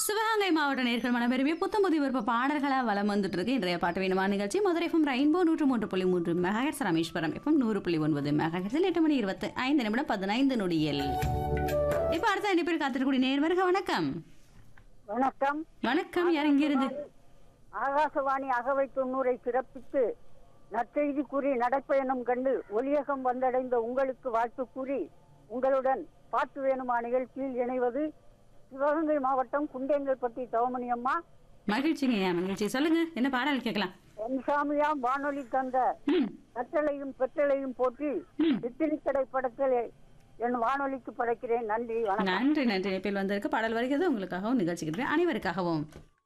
சிவகங்கை மாவட்ட நேர்கள் மனப்பெருமையை புத்தம் புதிய விருப்ப பாடல்களாக வலம் வந்துட்டு இருக்கு இன்றைய பாட்டு வேணுமா நிகழ்ச்சி மதுரை எஃப்எம் ரெயின்போ நூற்று மூன்று புள்ளி மூன்று மெகாஹெட்ஸ் ராமேஸ்வரம் எஃப்எம் நூறு புள்ளி ஒன்பது மெகாஹெட்ஸில் எட்டு மணி இருபத்தி ஐந்து நிமிடம் பதினைந்து நொடியில் இப்போ அடுத்த ரெண்டு பேர் காத்திருக்கக்கூடிய நேர்வர்கள் வணக்கம் வணக்கம் வணக்கம் யார் இங்கிருந்து ஆகாசவாணி அகவை தொண்ணூரை சிறப்பித்து நற்செய்தி கூறி நடைப்பயணம் கண்டு ஒலியகம் வந்தடைந்த உங்களுக்கு வாழ்த்து கூறி உங்களுடன் பாட்டு வேணுமா நிகழ்ச்சியில் இணைவது சிவகங்கை மாவட்டம் குண்டேங்கல்பட்டி தவமணி அம்மா மகிழ்ச்சிங்க ஐயா மகிழ்ச்சி சொல்லுங்க என்ன பாடல் கேட்கலாம் என்சாமியா வானொலி தந்த ம் கற்றலையும் பெற்றலையும் போற்றி சித்திரிக்கடை படத்தில் என் வானொலிக்கு படைக்கிறேன் நன்றி வணக்கம் நன்றி நன்றி இணைப்பில் வந்திருக்கு பாடல் வருகிறது உங்களுக்காகவும் நிகழ்ச்சிக்கு அனைவருக்காகவும்